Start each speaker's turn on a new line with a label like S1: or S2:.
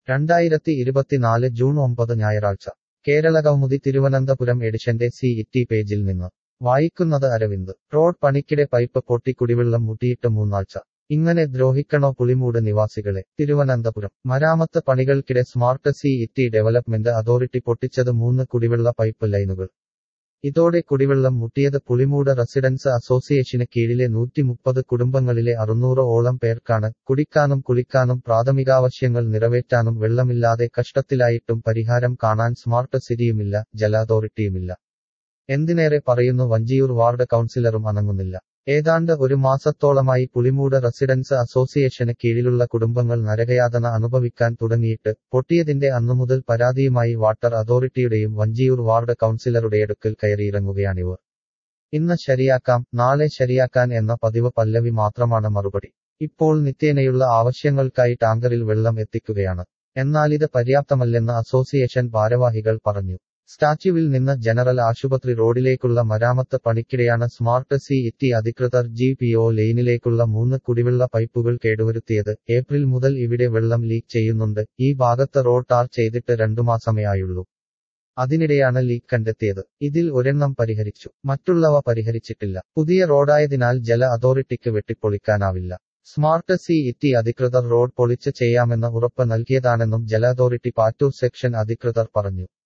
S1: രണ്ടായിരത്തി ഇരുപത്തിനാല് ജൂൺ ഒമ്പത് ഞായറാഴ്ച കേരളകൗമുദി തിരുവനന്തപുരം എഡിഷന്റെ സി ഇറ്റി പേജിൽ നിന്ന് വായിക്കുന്നത് അരവിന്ദ് റോഡ് പണിക്കിടെ പൈപ്പ് പൊട്ടി കുടിവെള്ളം മുട്ടിയിട്ട് മൂന്നാഴ്ച ഇങ്ങനെ ദ്രോഹിക്കണോ പുളിമൂട് നിവാസികളെ തിരുവനന്തപുരം മരാമത്ത് പണികൾക്കിടെ smart city development authority പൊട്ടിച്ചത് മൂന്ന് കുടിവെള്ള പൈപ്പ് ലൈനുകൾ ഇതോടെ കുടിവെള്ളം മുട്ടിയത് പുളിമൂട് റെസിഡൻസ് അസോസിയേഷന് കീഴിലെ നൂറ്റിമുപ്പത് കുടുംബങ്ങളിലെ അറുന്നൂറ് ഓളം പേർക്കാണ് കുടിക്കാനും കുളിക്കാനും പ്രാഥമികാവശ്യങ്ങൾ നിറവേറ്റാനും വെള്ളമില്ലാതെ കഷ്ടത്തിലായിട്ടും പരിഹാരം കാണാൻ സ്മാർട്ട് സിറ്റിയുമില്ല ജല അതോറിറ്റിയുമില്ല എന്തിനേറെ പറയുന്നു വഞ്ചിയൂർ വാർഡ് കൗൺസിലറും അനങ്ങുന്നില്ല ഏതാണ്ട് ഒരു മാസത്തോളമായി പുളിമൂട് റെസിഡൻസ് അസോസിയേഷന് കീഴിലുള്ള കുടുംബങ്ങൾ നരകയാതന അനുഭവിക്കാൻ തുടങ്ങിയിട്ട് പൊട്ടിയതിന്റെ അന്നുമുതൽ പരാതിയുമായി വാട്ടർ അതോറിറ്റിയുടെയും വഞ്ചിയൂർ വാർഡ് കൗൺസിലറുടെ അടുക്കൽ കയറിയിറങ്ങുകയാണിവർ ഇന്ന് ശരിയാക്കാം നാളെ ശരിയാക്കാൻ എന്ന പതിവ് പല്ലവി മാത്രമാണ് മറുപടി ഇപ്പോൾ നിത്യേനയുള്ള ആവശ്യങ്ങൾക്കായി ടാങ്കറിൽ വെള്ളം എത്തിക്കുകയാണ് എന്നാലിത് പര്യാപ്തമല്ലെന്ന് അസോസിയേഷൻ ഭാരവാഹികൾ പറഞ്ഞു സ്റ്റാച്യുവിൽ നിന്ന് ജനറൽ ആശുപത്രി റോഡിലേക്കുള്ള മരാമത്ത് പണിക്കിടെയാണ് സ്മാർട്ട് സി ഇറ്റി അധികൃതർ ജി പി ഒ ലൈനിലേക്കുള്ള മൂന്ന് കുടിവെള്ള പൈപ്പുകൾ കേടുവരുത്തിയത് ഏപ്രിൽ മുതൽ ഇവിടെ വെള്ളം ലീക്ക് ചെയ്യുന്നുണ്ട് ഈ ഭാഗത്ത് റോഡ് ടാർ ചെയ്തിട്ട് രണ്ടു മാസമേ ആയുള്ളൂ അതിനിടെയാണ് ലീക്ക് കണ്ടെത്തിയത് ഇതിൽ ഒരെണ്ണം പരിഹരിച്ചു മറ്റുള്ളവ പരിഹരിച്ചിട്ടില്ല പുതിയ റോഡായതിനാൽ ജല അതോറിറ്റിക്ക് വെട്ടിപ്പൊളിക്കാനാവില്ല സ്മാർട്ട് സി ഇറ്റി അധികൃതർ റോഡ് പൊളിച്ച് ചെയ്യാമെന്ന് ഉറപ്പ് നൽകിയതാണെന്നും ജല അതോറിറ്റി പാറ്റൂർ സെക്ഷൻ അധികൃതർ പറഞ്ഞു